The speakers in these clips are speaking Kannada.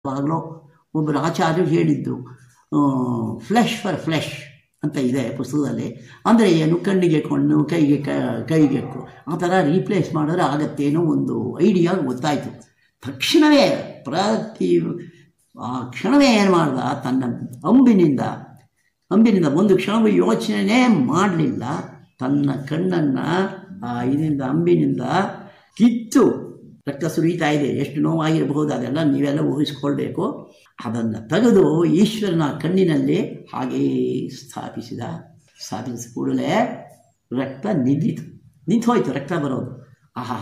ಯಾವಾಗಲೂ ಒಬ್ಬರು ಆಚಾರ್ಯರು ಹೇಳಿದ್ದು ಫ್ಲೆಶ್ ಫಾರ್ ಫ್ಲೆಶ್ ಅಂತ ಇದೆ ಪುಸ್ತಕದಲ್ಲಿ ಅಂದರೆ ಏನು ಕಣ್ಣಿಗೆ ಕೊಂಡು ಕೈಗೆ ಕ ಕೈಗೆ ಕು- ಆ ಥರ ರೀಪ್ಲೇಸ್ ಮಾಡಿದ್ರೆ ಆಗತ್ತೇನೋ ಒಂದು ಐಡಿಯಾ ಗೊತ್ತಾಯಿತು ತಕ್ಷಣವೇ ಪ್ರತಿ ಆ ಕ್ಷಣವೇ ಏನು ಮಾಡ್ದ ತನ್ನ ಅಂಬಿನಿಂದ ಅಂಬಿನಿಂದ ಒಂದು ಕ್ಷಣವೂ ಯೋಚನೆ ಮಾಡಲಿಲ್ಲ ತನ್ನ ಕಣ್ಣನ್ನು ಆ ಇದರಿಂದ ಅಂಬಿನಿಂದ ಕಿತ್ತು ರಕ್ತ ಸುರಿತಾ ಇದೆ ಎಷ್ಟು ನೋವಾಗಿರಬಹುದು ಅದೆಲ್ಲ ನೀವೆಲ್ಲ ಊಹಿಸ್ಕೊಳ್ಬೇಕು ಅದನ್ನು ತೆಗೆದು ಈಶ್ವರನ ಕಣ್ಣಿನಲ್ಲಿ ಹಾಗೇ ಸ್ಥಾಪಿಸಿದ ಸ್ಥಾಪಿಸಿದ ಕೂಡಲೇ ರಕ್ತ ನಿಂತಿತು ನಿಂತು ಹೋಯ್ತು ರಕ್ತ ಬರೋದು ಆಹಾ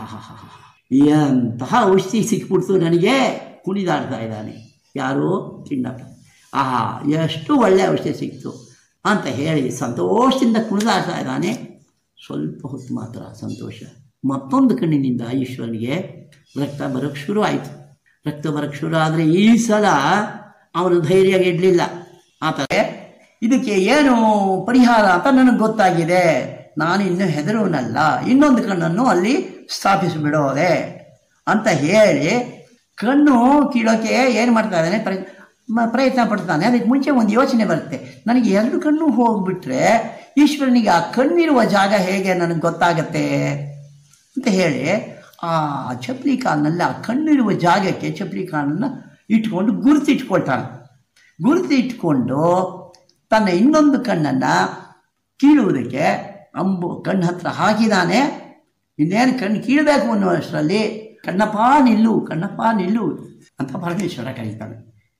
ಎಂತಹ ಔಷಧಿ ಸಿಕ್ಬಿಡ್ತು ನನಗೆ ಕುಣಿದಾಡ್ತಾ ಇದ್ದಾನೆ ಯಾರು ತಿಣ್ಣಪ್ಪ ಆಹಾ ಎಷ್ಟು ಒಳ್ಳೆಯ ಔಷಧಿ ಸಿಕ್ತು ಅಂತ ಹೇಳಿ ಸಂತೋಷದಿಂದ ಕುಣಿದಾಡ್ತಾ ಇದ್ದಾನೆ ಸ್ವಲ್ಪ ಹೊತ್ತು ಮಾತ್ರ ಸಂತೋಷ ಮತ್ತೊಂದು ಕಣ್ಣಿನಿಂದ ಈಶ್ವರನಿಗೆ ರಕ್ತ ಬರೋಕ್ಕೆ ಶುರು ಆಯಿತು ರಕ್ತ ಬರೋಕ್ಕೆ ಶುರು ಆದರೆ ಈ ಸಲ ಅವನು ಧೈರ್ಯ ಇಡಲಿಲ್ಲ ಆತಗೆ ಇದಕ್ಕೆ ಏನು ಪರಿಹಾರ ಅಂತ ನನಗೆ ಗೊತ್ತಾಗಿದೆ ನಾನು ಇನ್ನು ಹೆದರುವನಲ್ಲ ಇನ್ನೊಂದು ಕಣ್ಣನ್ನು ಅಲ್ಲಿ ಸ್ಥಾಪಿಸಿಬಿಡೋದೆ ಅಂತ ಹೇಳಿ ಕಣ್ಣು ಕೀಳೋಕೆ ಏನು ಮಾಡ್ತಾ ಇದ್ದಾನೆ ಪ್ರ ಮ- ಪ್ರಯತ್ನ ಪಡ್ತಾನೆ ಅದಕ್ಕೆ ಮುಂಚೆ ಒಂದು ಯೋಚನೆ ಬರುತ್ತೆ ನನಗೆ ಎರಡು ಕಣ್ಣು ಹೋಗ್ಬಿಟ್ರೆ ಈಶ್ವರನಿಗೆ ಆ ಕಣ್ಣಿರುವ ಜಾಗ ಹೇಗೆ ನನಗೆ ಗೊತ್ತಾಗತ್ತೆ ಅಂತ ಹೇಳಿ ಆ ಚಪ್ಪಲಿ ಕಾಲಿನಲ್ಲಿ ಆ ಕಣ್ಣಿರುವ ಜಾಗಕ್ಕೆ ಚಪ್ಪಲಿ ಕಾಲನ್ನು ಇಟ್ಕೊಂಡು ಗುರುತಿಟ್ಕೊಳ್ತಾನೆ ಗುರುತಿಟ್ಕೊಂಡು ತನ್ನ ಇನ್ನೊಂದು ಕಣ್ಣನ್ನು ಕೀಳುವುದಕ್ಕೆ ಅಂಬು ಕಣ್ಣು ಹತ್ರ ಹಾಕಿದಾನೆ ಇನ್ನೇನು ಕಣ್ಣು ಕೀಳಬೇಕು ಅನ್ನುವಷ್ಟರಲ್ಲಿ ಕಣ್ಣಪ್ಪ ನಿಲ್ಲು ಕಣ್ಣಪ್ಪ ನಿಲ್ಲು ಅಂತ ಪರಮೇಶ್ವರ ಕರೀತಾನೆ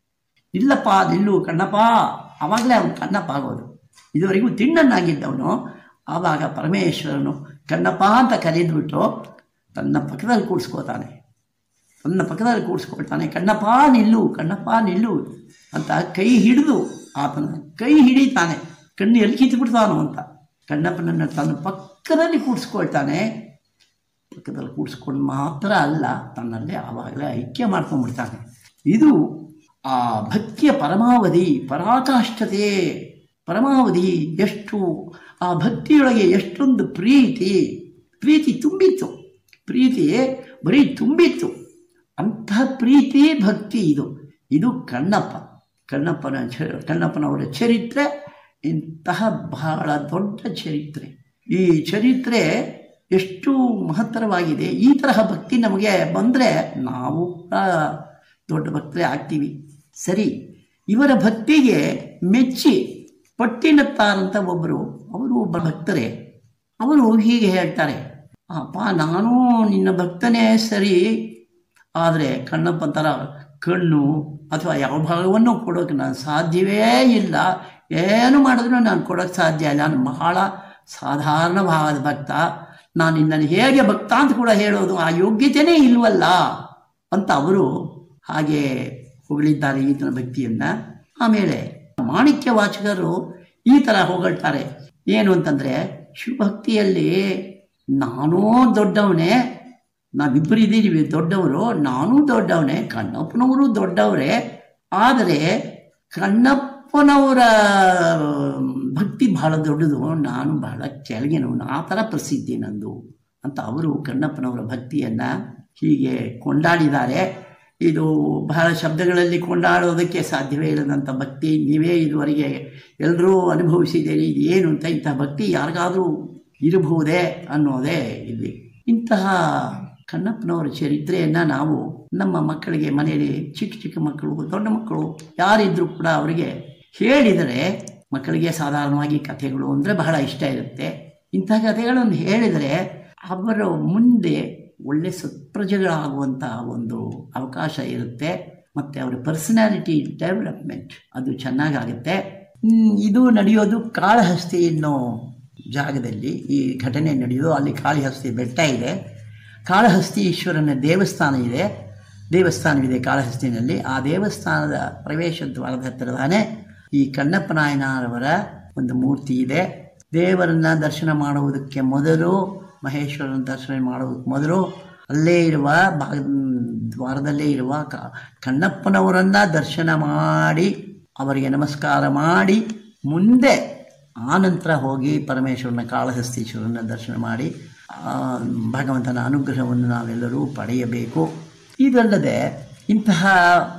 ಇಲ್ಲಪ್ಪ ನಿಲ್ಲು ಕಣ್ಣಪ್ಪ ಆವಾಗಲೇ ಅವನು ಕಣ್ಣಪ್ಪ ಆಗೋದು ಇದುವರೆಗೂ ತಿಣ್ಣನ್ನಾಗಿದ್ದವನು ಆವಾಗ ಪರಮೇಶ್ವರನು ಕಣ್ಣಪ್ಪ ಅಂತ ಕರೆದ್ಬಿಟ್ಟು ತನ್ನ ಪಕ್ಕದಲ್ಲಿ ಕೂಡಿಸ್ಕೋತಾನೆ ತನ್ನ ಪಕ್ಕದಲ್ಲಿ ಕೂಡಿಸ್ಕೊಳ್ತಾನೆ ಕಣ್ಣಪ್ಪ ನಿಲ್ಲು ಕಣ್ಣಪ್ಪ ನಿಲ್ಲು ಅಂತ ಕೈ ಹಿಡಿದು ಆತನ ಕೈ ಹಿಡಿತಾನೆ ಕಣ್ಣು ಎಲ್ಲಿ ಕಿತ್ಬಿಡ್ತಾನೋ ಅಂತ ಕಣ್ಣಪ್ಪನನ್ನು ತನ್ನ ಪಕ್ಕದಲ್ಲಿ ಕೂಡಿಸ್ಕೊಳ್ತಾನೆ ಪಕ್ಕದಲ್ಲಿ ಕೂಡಿಸ್ಕೊಂಡು ಮಾತ್ರ ಅಲ್ಲ ತನ್ನಲ್ಲಿ ಆವಾಗಲೇ ಐಕ್ಯ ಮಾಡ್ಕೊಂಡ್ಬಿಡ್ತಾನೆ ಇದು ಆ ಭಕ್ತಿಯ ಪರಮಾವಧಿ ಪರಾಕಾಷ್ಠತೆ ಪರಮಾವಧಿ ಎಷ್ಟು ಆ ಭಕ್ತಿಯೊಳಗೆ ಎಷ್ಟೊಂದು ಪ್ರೀತಿ ಪ್ರೀತಿ ತುಂಬಿತ್ತು ಪ್ರೀತಿ ಬರೀ ತುಂಬಿತ್ತು ಅಂತಹ ಪ್ರೀತಿ ಭಕ್ತಿ ಇದು ಇದು ಕಣ್ಣಪ್ಪ ಕಣ್ಣಪ್ಪನ ಚ ಕಣ್ಣಪ್ಪನವರ ಚರಿತ್ರೆ ಇಂತಹ ಬಹಳ ದೊಡ್ಡ ಚರಿತ್ರೆ ಈ ಚರಿತ್ರೆ ಎಷ್ಟು ಮಹತ್ತರವಾಗಿದೆ ಈ ತರಹ ಭಕ್ತಿ ನಮಗೆ ಬಂದರೆ ನಾವು ಕೂಡ ದೊಡ್ಡ ಭಕ್ತರೇ ಆಗ್ತೀವಿ ಸರಿ ಇವರ ಭಕ್ತಿಗೆ ಮೆಚ್ಚಿ ಪಟ್ಟಿನತ್ತಾರಂತ ಒಬ್ಬರು ಅವರು ಒಬ್ಬ ಭಕ್ತರೇ ಅವರು ಹೀಗೆ ಹೇಳ್ತಾರೆ ಅಪ್ಪ ನಾನು ನಿನ್ನ ಭಕ್ತನೇ ಸರಿ ಆದರೆ ಕಣ್ಣಪ್ಪ ಥರ ಕಣ್ಣು ಅಥವಾ ಯಾವ ಭಾಗವನ್ನು ಕೊಡೋಕೆ ನಾನು ಸಾಧ್ಯವೇ ಇಲ್ಲ ಏನು ಮಾಡಿದ್ರು ನಾನು ಕೊಡೋಕ್ಕೆ ಸಾಧ್ಯ ಇಲ್ಲ ನಾನು ಬಹಳ ಸಾಧಾರಣ ಭಾಗದ ಭಕ್ತ ನಾನು ನಿನ್ನನ್ನು ಹೇಗೆ ಭಕ್ತ ಅಂತ ಕೂಡ ಹೇಳೋದು ಆ ಯೋಗ್ಯತೆಯೇ ಇಲ್ವಲ್ಲ ಅಂತ ಅವರು ಹಾಗೆ ಹೊಗಳಿದ್ದಾರೆ ಈತನ ಭಕ್ತಿಯನ್ನು ಆಮೇಲೆ ಮಾಣಿಕ್ಯ ವಾಚಕರು ಈ ಥರ ಹೊಗಳ್ತಾರೆ ಏನು ಅಂತಂದರೆ ಶಿವಭಕ್ತಿಯಲ್ಲಿ ನಾನೂ ದೊಡ್ಡವನೇ ನಾವಿಬ್ಬರು ಇದ್ದೀವಿ ದೊಡ್ಡವರು ನಾನು ದೊಡ್ಡವನೇ ಕಣ್ಣಪ್ಪನವರು ದೊಡ್ಡವರೇ ಆದರೆ ಕಣ್ಣಪ್ಪನವರ ಭಕ್ತಿ ಬಹಳ ದೊಡ್ಡದು ನಾನು ಬಹಳ ಕೆಳಗಿನವನು ಆ ಥರ ಪ್ರಸಿದ್ಧಿ ನಂದು ಅಂತ ಅವರು ಕಣ್ಣಪ್ಪನವರ ಭಕ್ತಿಯನ್ನು ಹೀಗೆ ಕೊಂಡಾಡಿದ್ದಾರೆ ಇದು ಬಹಳ ಶಬ್ದಗಳಲ್ಲಿ ಕೊಂಡಾಡೋದಕ್ಕೆ ಸಾಧ್ಯವೇ ಇಲ್ಲದಂಥ ಭಕ್ತಿ ನೀವೇ ಇದುವರೆಗೆ ಎಲ್ಲರೂ ಅನುಭವಿಸಿದ್ದೀರಿ ಇದು ಏನು ಅಂತ ಇಂತಹ ಭಕ್ತಿ ಯಾರಿಗಾದರೂ ಇರಬಹುದೇ ಅನ್ನೋದೇ ಇಲ್ಲಿ ಇಂತಹ ಕಣ್ಣಪ್ಪನವರ ಚರಿತ್ರೆಯನ್ನು ನಾವು ನಮ್ಮ ಮಕ್ಕಳಿಗೆ ಮನೆಯಲ್ಲಿ ಚಿಕ್ಕ ಚಿಕ್ಕ ಮಕ್ಕಳು ದೊಡ್ಡ ಮಕ್ಕಳು ಯಾರಿದ್ರೂ ಕೂಡ ಅವರಿಗೆ ಹೇಳಿದರೆ ಮಕ್ಕಳಿಗೆ ಸಾಧಾರಣವಾಗಿ ಕಥೆಗಳು ಅಂದರೆ ಬಹಳ ಇಷ್ಟ ಇರುತ್ತೆ ಇಂತಹ ಕಥೆಗಳನ್ನು ಹೇಳಿದರೆ ಅವರ ಮುಂದೆ ಒಳ್ಳೆ ಸತ್ಪ್ರಜೆಗಳಾಗುವಂಥ ಒಂದು ಅವಕಾಶ ಇರುತ್ತೆ ಮತ್ತು ಅವರ ಪರ್ಸನಾಲಿಟಿ ಡೆವಲಪ್ಮೆಂಟ್ ಅದು ಚೆನ್ನಾಗಾಗುತ್ತೆ ಹ್ಮ್, ಇದು ನಡೆಯೋದು ಕಾಳಹಸ್ತಿ ಅನ್ನೋ ಜಾಗದಲ್ಲಿ ಈ ಘಟನೆ ನಡೆಯೋದು ಅಲ್ಲಿ ಕಾಳಿಹಸ್ತಿ ಬೆಟ್ಟ ಇದೆ ಕಾಳಹಸ್ತಿ ಈಶ್ವರನ ದೇವಸ್ಥಾನ ಇದೆ ದೇವಸ್ಥಾನವಿದೆ ಕಾಳಹಸ್ತಿನಲ್ಲಿ ಆ ದೇವಸ್ಥಾನದ ಪ್ರವೇಶ ದ್ವಾರದ ಹತ್ತಿರದಾನೆ ಈ ಕಣ್ಣಪ್ಪನಾಯನವರ ಒಂದು ಮೂರ್ತಿ ಇದೆ ದೇವರನ್ನ ದರ್ಶನ ಮಾಡುವುದಕ್ಕೆ ಮೊದಲು ಮಹೇಶ್ವರನ ದರ್ಶನ ಮಾಡುವುದಕ್ಕೆ ಮೊದಲು ಅಲ್ಲೇ ಇರುವ ಭಾಗ ದ್ವಾರದಲ್ಲೇ ಇರುವ ಕ ಕಣ್ಣಪ್ಪನವರನ್ನ ದರ್ಶನ ಮಾಡಿ ಅವರಿಗೆ ನಮಸ್ಕಾರ ಮಾಡಿ ಮುಂದೆ ಆನಂತರ ಹೋಗಿ ಪರಮೇಶ್ವರನ ಕಾಳಹಸ್ತೀಶ್ವರನ ದರ್ಶನ ಮಾಡಿ ಆ, ಭಗವಂತನ ಅನುಗ್ರಹವನ್ನು ನಾವೆಲ್ಲರೂ ಪಡೆಯಬೇಕು ಇದಲ್ಲದೆ ಇಂತಹ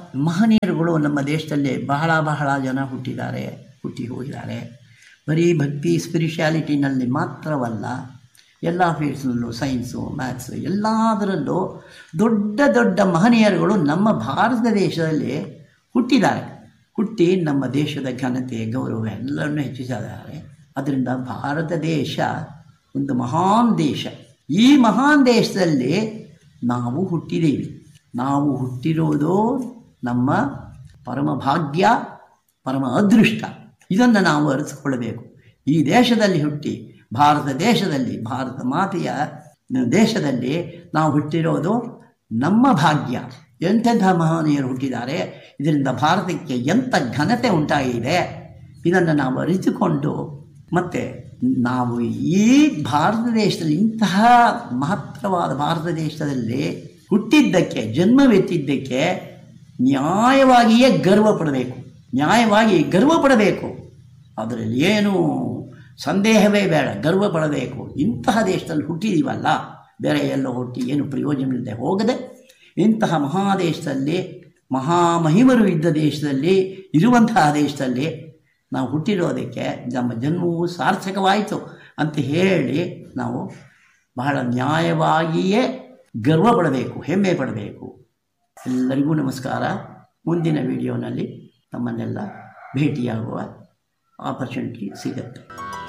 ಮಹನೀಯರುಗಳು ನಮ್ಮ ದೇಶದಲ್ಲಿ ಬಹಳ ಬಹಳ ಜನ ಹುಟ್ಟಿದ್ದಾರೆ ಹುಟ್ಟಿ ಹೋಗಿದ್ದಾರೆ ಬರೀ ಭಕ್ತಿ ಸ್ಪಿರಿಚುಯಾಲಿಟಿನಲ್ಲಿ ಮಾತ್ರವಲ್ಲ ಎಲ್ಲ ಫೀಲ್ಡ್ಸ್ನಲ್ಲೂ ಸೈನ್ಸು ಮ್ಯಾಥ್ಸು ಎಲ್ಲದರಲ್ಲೂ ದೊಡ್ಡ ದೊಡ್ಡ ಮಹನೀಯರುಗಳು ನಮ್ಮ ಭಾರತ ದೇಶದಲ್ಲಿ ಹುಟ್ಟಿದ್ದಾರೆ ಹುಟ್ಟಿ ನಮ್ಮ ದೇಶದ ಘನತೆ ಗೌರವ ಎಲ್ಲರನ್ನೂ ಹೆಚ್ಚಿಸಿದ್ದಾರೆ ಅದರಿಂದ ಭಾರತ ದೇಶ ಒಂದು ಮಹಾನ್ ದೇಶ ಈ ಮಹಾನ್ ದೇಶದಲ್ಲಿ ನಾವು ಹುಟ್ಟಿದ್ದೀವಿ ನಾವು ಹುಟ್ಟಿರೋದು ನಮ್ಮ ಪರಮ ಭಾಗ್ಯ ಪರಮ ಅದೃಷ್ಟ ಇದನ್ನು ನಾವು ಅರಿತುಕೊಳ್ಳಬೇಕು ಈ ದೇಶದಲ್ಲಿ ಹುಟ್ಟಿ ಭಾರತ ದೇಶದಲ್ಲಿ ಭಾರತ ಮಾತೆಯ ದೇಶದಲ್ಲಿ ನಾವು ಹುಟ್ಟಿರೋದು ನಮ್ಮ ಭಾಗ್ಯ ಎಂತೆಂಥ ಮಹನೀಯರು ಹುಟ್ಟಿದ್ದಾರೆ ಇದರಿಂದ ಭಾರತಕ್ಕೆ ಎಂಥ ಘನತೆ ಉಂಟಾಗಿದೆ ಇದನ್ನು ನಾವು ಅರಿತುಕೊಂಡು ಮತ್ತು ನಾವು ಈ ಭಾರತ ದೇಶದಲ್ಲಿ ಇಂತಹ ಮಹತ್ತರವಾದ ಭಾರತ ದೇಶದಲ್ಲಿ ಹುಟ್ಟಿದ್ದಕ್ಕೆ ಜನ್ಮವೆತ್ತಿದ್ದಕ್ಕೆ ನ್ಯಾಯವಾಗಿಯೇ ಗರ್ವ ಪಡಬೇಕು ನ್ಯಾಯವಾಗಿ ಗರ್ವ ಪಡಬೇಕು ಅದರಲ್ಲಿ ಏನು ಸಂದೇಹವೇ ಬೇಡ ಗರ್ವ ಪಡಬೇಕು ಇಂತಹ ದೇಶದಲ್ಲಿ ಹುಟ್ಟಿದೀವಲ್ಲ ಬೇರೆ ಎಲ್ಲೋ ಹುಟ್ಟಿ ಏನು ಪ್ರಯೋಜನವಿಲ್ಲದೆ ಹೋಗದೆ ಇಂತಹ ಮಹಾದೇಶದಲ್ಲಿ ಮಹಾಮಹಿಮರು ಇದ್ದ ದೇಶದಲ್ಲಿ ಇರುವಂತಹ ದೇಶದಲ್ಲಿ ನಾವು ಹುಟ್ಟಿರೋದಕ್ಕೆ ನಮ್ಮ ಜನ್ಮವು ಸಾರ್ಥಕವಾಯಿತು ಅಂತ ಹೇಳಿ ನಾವು ಬಹಳ ನ್ಯಾಯವಾಗಿಯೇ ಗರ್ವ ಪಡಬೇಕು ಹೆಮ್ಮೆ ಪಡಬೇಕು ಎಲ್ಲರಿಗೂ ನಮಸ್ಕಾರ ಮುಂದಿನ ವಿಡಿಯೋನಲ್ಲಿ ತಮ್ಮನ್ನೆಲ್ಲ ಭೇಟಿಯಾಗುವ ಆಪರ್ಚುನಿಟಿ ಸಿಗುತ್ತೆ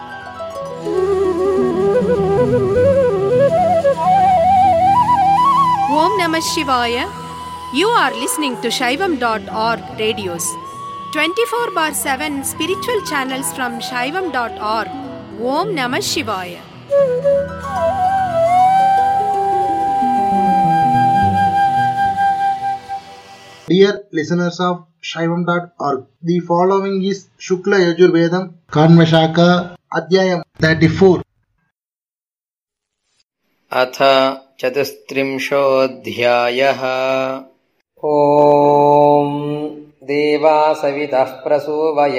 Om Namah Shivaya. You are listening to Shaivam.org radios. 24 bar 7 spiritual channels from Shaivam.org. Om Namah Shivaya. Dear listeners of Shaivam.org, the following is Shukla Yajurvedam Kanvashaka Adhyayam 34. अथ चतुस्त्रिंशोऽध्यायः ॐ देवासवितः प्रसूवय